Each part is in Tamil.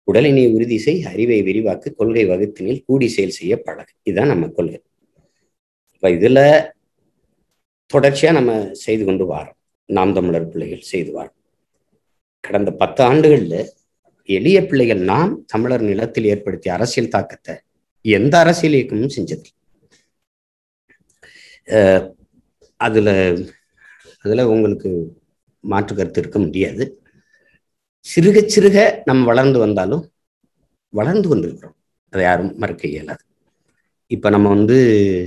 உடலினை உறுதி செய் அறிவை விரிவாக்கு கொள்கை வகுத்தினில் கூடி செயல் செய்ய பழகு இதுதான் நம்ம கொள்கை இப்ப இதுல தொடர்ச்சியா நம்ம செய்து கொண்டு வாரோம் நாம் தமிழர் பிள்ளைகள் செய்து வாரோம் கடந்த பத்து ஆண்டுகள்ல எளிய பிள்ளைகள் நாம் தமிழர் நிலத்தில் ஏற்படுத்திய அரசியல் தாக்கத்தை எந்த அரசியல் இயக்கமும் செஞ்சது அதுல அதுல உங்களுக்கு மாற்று கருத்து இருக்க முடியாது சிறுக சிறுக நம்ம வளர்ந்து வந்தாலும் வளர்ந்து கொண்டிருக்கிறோம் அதை யாரும் மறுக்க இயலாது இப்ப நம்ம வந்து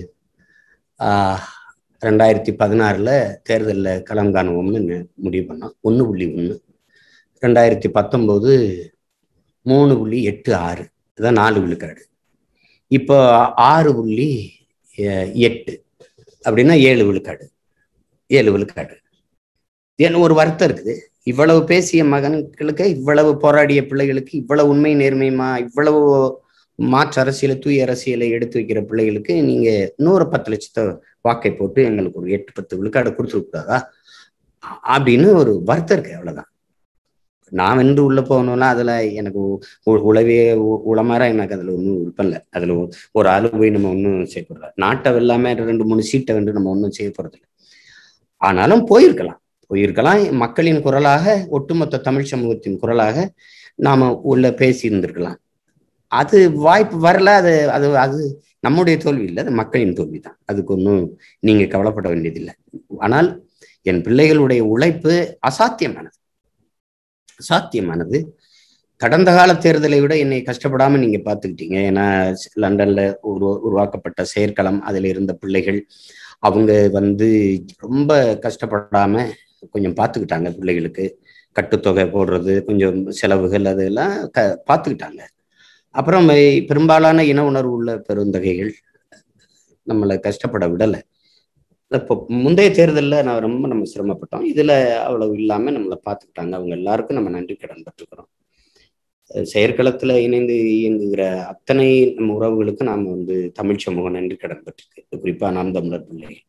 ஆஹ் ரெண்டாயிரத்தி பதினாறுல தேர்தலில் களம் காணுவோம்னு முடிவு பண்ணோம் ஒன்று புள்ளி ஒன்று ரெண்டாயிரத்தி பத்தொம்போது மூணு புள்ளி எட்டு ஆறு இதான் நாலு விழுக்காடு இப்போ ஆறு புள்ளி எட்டு அப்படின்னா ஏழு விழுக்காடு ஏழு விழுக்காடு ஏன்னு ஒரு வருத்தம் இருக்குது இவ்வளவு பேசிய மகன்களுக்கு இவ்வளவு போராடிய பிள்ளைகளுக்கு இவ்வளவு உண்மை நேர்மையுமா இவ்வளவு மாற்று அரசியலை தூய அரசியலை எடுத்து வைக்கிற பிள்ளைகளுக்கு நீங்க நூறு பத்து லட்சத்தை வாக்கை போட்டு எங்களுக்கு ஒரு எட்டு பத்து விழுக்காடு கொடுத்துருக்கூடாதா அப்படின்னு ஒரு வருத்தம் இருக்கு அவ்வளவுதான் நான் வென்று உள்ள போகணும்னா அதுல எனக்கு உளவே உளமாற எனக்கு அதுல ஒன்றும் விருப்பம் இல்லை அதுல ஒரு ஆளு போய் நம்ம ஒன்றும் செய்ய போறதில்ல நாட்டை வெல்லாம ரெண்டு மூணு சீட்டை வந்து நம்ம ஒன்றும் செய்ய போறதில்லை ஆனாலும் போயிருக்கலாம் போயிருக்கலாம் மக்களின் குரலாக ஒட்டுமொத்த தமிழ் சமூகத்தின் குரலாக நாம உள்ள பேசி இருந்திருக்கலாம் அது வாய்ப்பு வரல அது அது அது நம்முடைய தோல்வி இல்லை அது மக்களின் தோல்வி தான் அதுக்கு ஒன்றும் நீங்க கவலைப்பட வேண்டியதில்லை ஆனால் என் பிள்ளைகளுடைய உழைப்பு அசாத்தியமானது அசாத்தியமானது கடந்த கால தேர்தலை விட என்னை கஷ்டப்படாம நீங்க பார்த்துக்கிட்டீங்க ஏன்னா லண்டன்ல உரு உருவாக்கப்பட்ட செயற்களம் அதுல இருந்த பிள்ளைகள் அவங்க வந்து ரொம்ப கஷ்டப்படாம கொஞ்சம் பார்த்துக்கிட்டாங்க பிள்ளைகளுக்கு கட்டுத்தொகை போடுறது கொஞ்சம் செலவுகள் அதெல்லாம் க பார்த்துக்கிட்டாங்க அப்புறம் பெரும்பாலான இன உணர்வு உள்ள பெருந்தகைகள் நம்மளை கஷ்டப்பட விடலை இப்போ முந்தைய தேர்தலில் நான் ரொம்ப நம்ம சிரமப்பட்டோம் இதில் அவ்வளவு இல்லாமல் நம்மளை பார்த்துக்கிட்டாங்க அவங்க எல்லாருக்கும் நம்ம நன்றி கடன் பட்டிருக்கிறோம் செயற்களத்தில் இணைந்து இயங்குகிற அத்தனை நம்ம உறவுகளுக்கும் நாம் வந்து தமிழ் சமூகம் நன்றி கடன் பட்டிருக்கு குறிப்பாக நாம் தமிழர் பிள்ளைகள்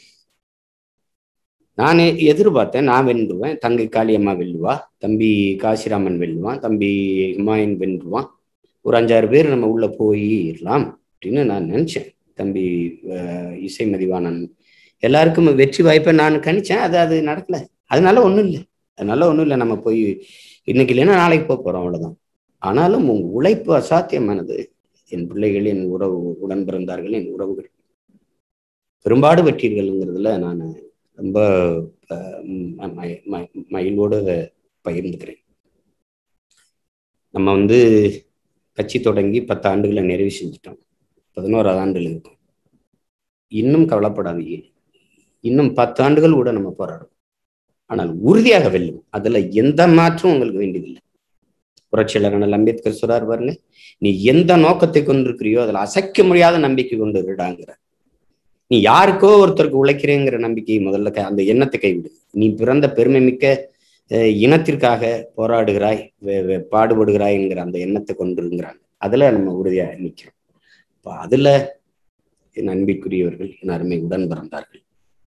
நான் எதிர்பார்த்தேன் நான் வென்றுவேன் தங்கை காளியம்மா வெல்லுவா தம்பி காசிராமன் வெல்லுவான் தம்பி ஹுமாயூன் வென்றுவான் ஒரு அஞ்சாறு பேர் நம்ம உள்ள போயிடலாம் அப்படின்னு நான் நினைச்சேன் தம்பி இசை மதிவானன் எல்லாருக்கும் வெற்றி வாய்ப்பை நான் கணிச்சேன் அது அது நடக்கல அதனால ஒன்றும் இல்லை அதனால ஒன்றும் இல்லை நம்ம போய் இன்னைக்கு இல்லைன்னா நாளைக்கு போக போறோம் அவ்வளவுதான் ஆனாலும் உங்க உழைப்பு அசாத்தியமானது என் பிள்ளைகள் என் உறவு உடன் பிறந்தார்கள் என் உறவுகள் பெரும்பாடு வெற்றீர்கள்ங்கிறதுல நான் ரொம்ப மயிலோடு அதை பகிர்ந்துக்கிறேன் நம்ம வந்து கட்சி தொடங்கி பத்து ஆண்டுகளை நிறைவு செஞ்சுட்டோம் பதினோராது ஆண்டுகள் இருக்கும் இன்னும் கவலைப்படாதீங்க இன்னும் பத்து ஆண்டுகள் கூட நம்ம போராடும் ஆனால் உறுதியாக வெல்லும் அதுல எந்த மாற்றம் உங்களுக்கு வேண்டியதில்லை புரட்சியாளர் அண்ணல் அம்பேத்கர் சொல்றாரு பாருங்க நீ எந்த நோக்கத்தை கொண்டிருக்கிறியோ அதுல அசைக்க முடியாத நம்பிக்கை கொண்டு இருடாங்கிற நீ யாருக்கோ ஒருத்தருக்கு உழைக்கிறேங்கிற நம்பிக்கையை முதல்ல அந்த எண்ணத்தை கைவிடு நீ பிறந்த பெருமை மிக்க இனத்திற்காக போராடுகிறாய் பாடுபடுகிறாய்ங்கிற அந்த எண்ணத்தை கொண்டிருங்கிறாங்க அதுல நம்ம உறுதியா நிற்கிறோம் இப்போ அதுல என் அன்பிற்குரியவர்கள் என் அருமை உடன் பிறந்தார்கள்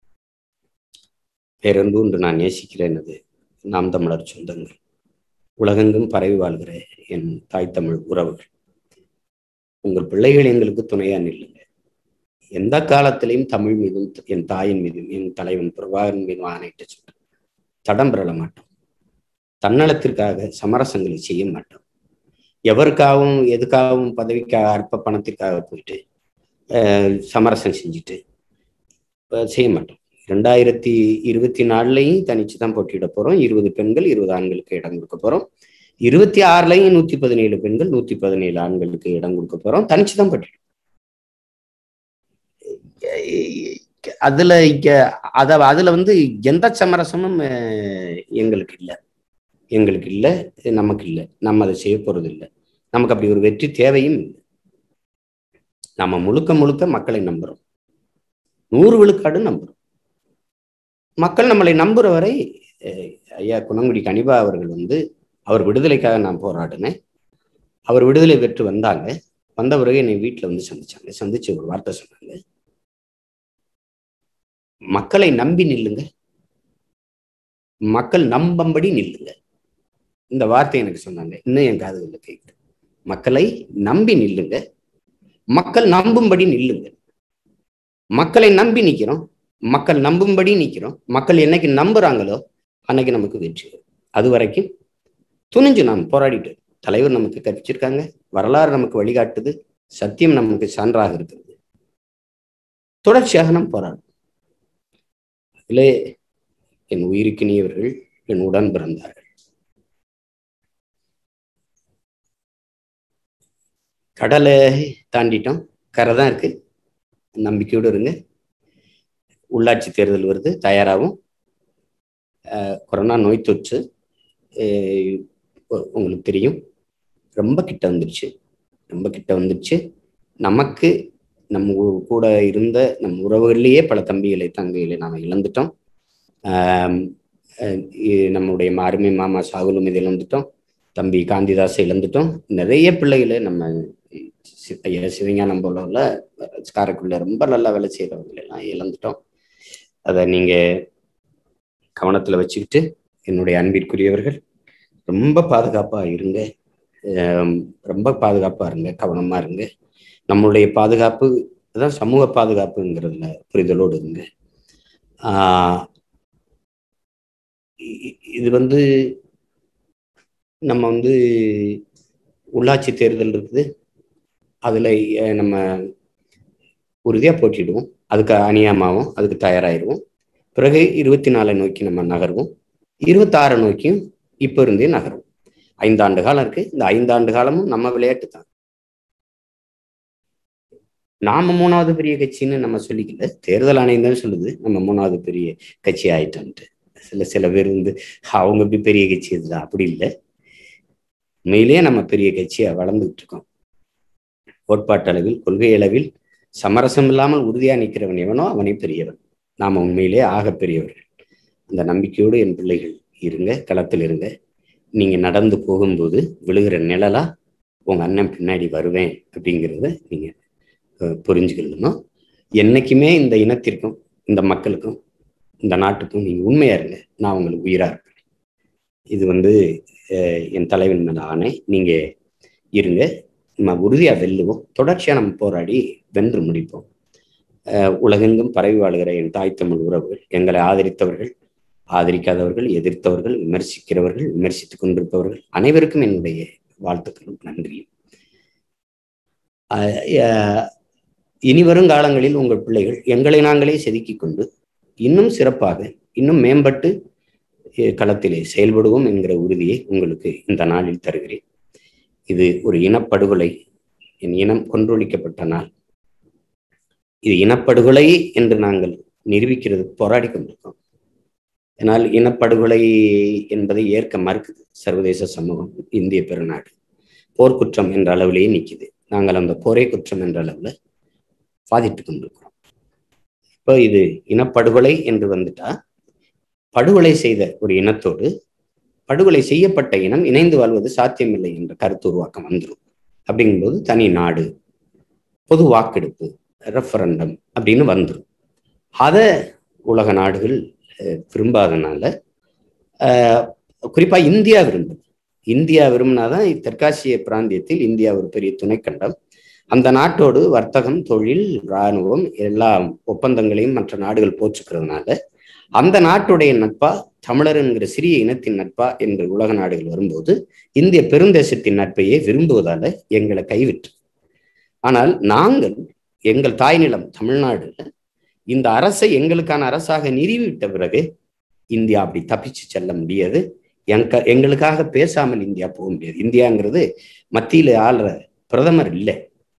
பேரன்பு என்று நான் நேசிக்கிறேன் அது நாம் தமிழர் சொந்தங்கள் உலகெங்கும் பரவி வாழ்கிற என் தாய் தமிழ் உறவுகள் உங்கள் பிள்ளைகள் எங்களுக்கு துணையா நில்லுங்க எந்த காலத்திலையும் தமிழ் மீதும் என் தாயின் மீதும் என் தலைவன் பிரபாகரன் மீதும் ஆணையிட்டு சொல்றேன் தடம் பெறல மாட்டோம் தன்னலத்திற்காக சமரசங்களை செய்ய மாட்டோம் எவருக்காகவும் எதுக்காகவும் பதவிக்காக அற்ப பணத்திற்காக போயிட்டு சமரசம் செஞ்சுட்டு செய்ய மாட்டோம் ரெண்டாயிரத்தி இருபத்தி நாலுலையும் தனிச்சு தான் போட்டியிட போறோம் இருபது பெண்கள் இருபது ஆண்களுக்கு இடம் கொடுக்க போறோம் இருபத்தி ஆறுலையும் நூத்தி பதினேழு பெண்கள் நூத்தி பதினேழு ஆண்களுக்கு இடம் கொடுக்க போறோம் தனிச்சு தான் போட்டியிடும் அதுல அத அதுல வந்து எந்த சமரசமும் எங்களுக்கு இல்லை எங்களுக்கு இல்லை நமக்கு இல்லை நம்ம அதை செய்ய போறது இல்லை நமக்கு அப்படி ஒரு வெற்றி தேவையும் இல்லை நம்ம முழுக்க முழுக்க மக்களை நம்புறோம் நூறு விழுக்காடு நம்புறோம் மக்கள் நம்மளை நம்புற வரை ஐயா குணங்குடி கனிபா அவர்கள் வந்து அவர் விடுதலைக்காக நான் போராடினேன் அவர் விடுதலை பெற்று வந்தாங்க வந்த பிறகு என்னை வீட்டில் வந்து சந்திச்சாங்க சந்திச்சு ஒரு வார்த்தை சொன்னாங்க மக்களை நம்பி நில்லுங்க மக்கள் நம்பம்படி நில்லுங்க இந்த வார்த்தை எனக்கு சொன்னாங்க இன்னும் என் காதுகளில் கேட்குது மக்களை நம்பி நில்லுங்க மக்கள் நம்பும்படி நில்லுங்க மக்களை நம்பி நிக்கிறோம் மக்கள் நம்பும்படி நிக்கிறோம் மக்கள் என்னைக்கு நம்புறாங்களோ அன்னைக்கு நமக்கு வெற்றி வரும். அது வரைக்கும் துணிஞ்சு நாம் போராடிட்டு தலைவர் நமக்கு கற்பிச்சிருக்காங்க வரலாறு நமக்கு வழிகாட்டுது சத்தியம் நமக்கு சான்றாக இருக்கிறது தொடர்ச்சியாக நாம் போராடும் அதிலே என் உயிருக்கினியவர்கள் என் உடன் பிறந்தார்கள் கடலை தாண்டிட்டோம் கரை தான் இருக்கு நம்பிக்கையோடு இருங்க உள்ளாட்சி தேர்தல் வருது தயாராகும் அஹ் கொரோனா நோய் தொற்று அஹ் உ- உங்களுக்கு தெரியும் ரொம்ப கிட்ட வந்துருச்சு ரொம்ப கிட்ட வந்துருச்சு நமக்கு நம்ம ஊ- கூட இருந்த நம் உறவுகள்லேயே பல தம்பிகளை தங்கைகளை நாம் இழந்துட்டோம் ஆம், அஹ் இ- நம்முடைய அருமை மாமா சாகுலும் இதை இழந்துட்டோம் தம்பி காந்திதாஸை இழந்துட்டோம் நிறைய பிள்ளைகளை நம்ம சி- ஐயா சிவஞானம் போல உள்ள காரைக்குள்ள ரொம்ப நல்லா வேலை செய்கிறவங்களை எல்லாம் இழந்துட்டோம் அதை நீங்க கவனத்துல வச்சுக்கிட்டு என்னுடைய அன்பிற்குரியவர்கள் ரொம்ப பாதுகாப்பா இருங்க ஆம், ரொம்ப பாதுகாப்பா இருங்க கவனமா இருங்க நம்மளுடைய பாதுகாப்பு அதான் சமூக பாதுகாப்புங்கிறதுல புரிதலோடு இருங்க ஆஹ் இ- இ- இது வந்து நம்ம வந்து உள்ளாட்சி தேர்தல் இருக்குது அதுல அஹ், நம்ம உறுதியா போட்டிடுவோம் அதுக்கு அணியாமாவும் அதுக்கு தயாராகிடுவோம் பிறகு இருபத்தி நாலை நோக்கி நம்ம நகருவோம் இருபத்தாறு நோக்கியும் இப்போ இருந்தே நகரும் ஐந்தாண்டு காலம் இருக்கு இந்த ஐந்தாண்டு காலமும் நம்ம விளையாட்டு தான் நாம மூணாவது பெரிய கட்சின்னு நம்ம சொல்லிக்கல தேர்தல் ஆணையம் தான் சொல்லுது நம்ம மூணாவது பெரிய கட்சி ஆயிட்டோன்ட்டு சில சில பேர் வந்து அவங்க இப்படி பெரிய கட்சி இதுதான் அப்படி இல்லை உண்மையிலேயே நம்ம பெரிய கட்சியா வளர்ந்துகிட்டு இருக்கோம் கோட்பாட்டளவில் கொள்கை அளவில் சமரசம் இல்லாமல் உறுதியா நிற்கிறவன் எவனோ அவனே பெரியவன் நாம உண்மையிலே ஆக பெரியவர்கள் அந்த நம்பிக்கையோடு என் பிள்ளைகள் இருங்க களத்தில் இருங்க நீங்க நடந்து போகும்போது விழுகிற நிழலா உங்க அண்ணன் பின்னாடி வருவேன் அப்படிங்கிறத நீங்க அஹ், புரிஞ்சுக்கணும் என்னைக்குமே இந்த இனத்திற்கும் இந்த மக்களுக்கும் இந்த நாட்டுக்கும் நீங்க உண்மையா இருங்க நான் உங்களுக்கு உயிரா இருப்பேன் இது வந்து அஹ், என் தலைவன் மேல ஆணை நீங்க இருங்க நம்ம உறுதியா வெல்லுவோம் தொடர்ச்சியா நம்ம போராடி வென்று முடிப்போம் அஹ், உலகெங்கும் பரவி வாழ்கிற என் தாய் தமிழ் உறவுகள் எங்களை ஆதரித்தவர்கள் ஆதரிக்காதவர்கள் எதிர்த்தவர்கள் விமர்சிக்கிறவர்கள் விமர்சித்துக் கொண்டிருப்பவர்கள் அனைவருக்கும் என்னுடைய வாழ்த்துக்களும் நன்றியும் அஹ், அஹ், இனி வரும் காலங்களில் உங்கள் பிள்ளைகள் எங்களை நாங்களே செதுக்கிக் கொண்டு இன்னும் சிறப்பாக இன்னும் மேம்பட்டு அஹ், களத்திலே செயல்படுவோம் என்கிற உறுதியை உங்களுக்கு இந்த நாளில் தருகிறேன் இது ஒரு இனப்படுகொலை என் இனம் கொன்றொழிக்கப்பட்ட நாள் இது இனப்படுகொலை என்று நாங்கள் நிரூபிக்கிறது போராடி கொண்டிருக்கோம் ஆனால் இனப்படுகொலை என்பதை ஏற்க மறுக்குது சர்வதேச சமூகம் இந்திய பெருநாடு போர்க்குற்றம் என்ற அளவிலேயே நிக்குது நாங்கள் அந்த போரே குற்றம் என்ற அளவுல வாதிட்டு கொண்டிருக்கிறோம் இப்போ இது இனப்படுகொலை என்று வந்துட்டா படுகொலை செய்த ஒரு இனத்தோடு படுகொலை செய்யப்பட்ட இனம் இணைந்து வாழ்வது சாத்தியமில்லை என்ற கருத்து உருவாக்கம் வந்துடும் அப்படிங்கும்போது தனி நாடு பொது வாக்கெடுப்பு ரெஃபரண்டம் அப்படின்னு வந்துடும் அதை உலக நாடுகள் அஹ், விரும்பாதனால அஹ், குறிப்பா இந்தியா விரும்புது இந்தியா விரும்பினாதான் தெற்காசிய பிராந்தியத்தில் இந்தியா ஒரு பெரிய துணைக்கண்டம் அந்த நாட்டோடு வர்த்தகம் தொழில் இராணுவம் எல்லா ஒப்பந்தங்களையும் மற்ற நாடுகள் போற்றுக்கிறதுனால அந்த நாட்டுடைய நட்பா தமிழர் என்கிற சிறிய இனத்தின் நட்பா என்று உலக நாடுகள் வரும்போது இந்திய பெருந்தேசத்தின் நட்பையே விரும்புவதால எங்களை கைவிட்டு ஆனால் நாங்கள் எங்கள் தாய்நிலம் தமிழ்நாடுல இந்த அரசை எங்களுக்கான அரசாக நிறுவிவிட்ட பிறகு இந்தியா அப்படி தப்பிச்சு செல்ல முடியாது எங்க எங்களுக்காக பேசாமல் இந்தியா போக முடியாது இந்தியாங்கிறது மத்தியில ஆள்ற பிரதமர் இல்லை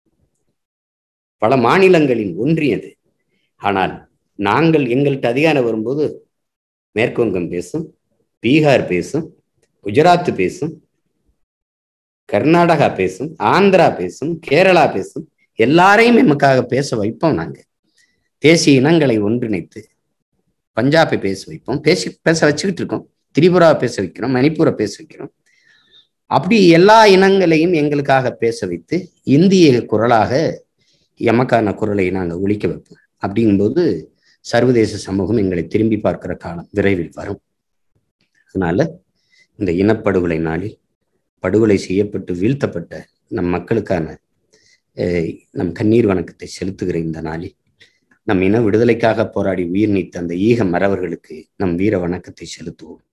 பல மாநிலங்களின் ஒன்றியது ஆனால் நாங்கள் எங்கள்கிட்ட அதிகாரம் வரும்போது மேற்குவங்கம் பேசும் பீகார் பேசும் குஜராத் பேசும் கர்நாடகா பேசும் ஆந்திரா பேசும் கேரளா பேசும் எல்லாரையும் எமக்காக பேச வைப்போம் நாங்க தேசிய இனங்களை ஒன்றிணைத்து பஞ்சாபை பேச வைப்போம் பேசி பேச வச்சுக்கிட்டு இருக்கோம் திரிபுரா பேச வைக்கிறோம் மணிப்பூரை பேச வைக்கிறோம் அப்படி எல்லா இனங்களையும் எங்களுக்காக பேச வைத்து இந்திய குரலாக எமக்கான குரலை நாங்கள் ஒழிக்க வைப்போம் அப்படிங்கும்போது சர்வதேச சமூகம் எங்களை திரும்பி பார்க்கிற காலம் விரைவில் வரும் அதனால இந்த இனப்படுகொலை நாளில் படுகொலை செய்யப்பட்டு வீழ்த்தப்பட்ட நம் மக்களுக்கான நம் கண்ணீர் வணக்கத்தை செலுத்துகிற இந்த நாளில் நம் இன விடுதலைக்காக போராடி உயிர் நீத்த அந்த ஈக மறவர்களுக்கு நம் வீர வணக்கத்தை செலுத்துவோம்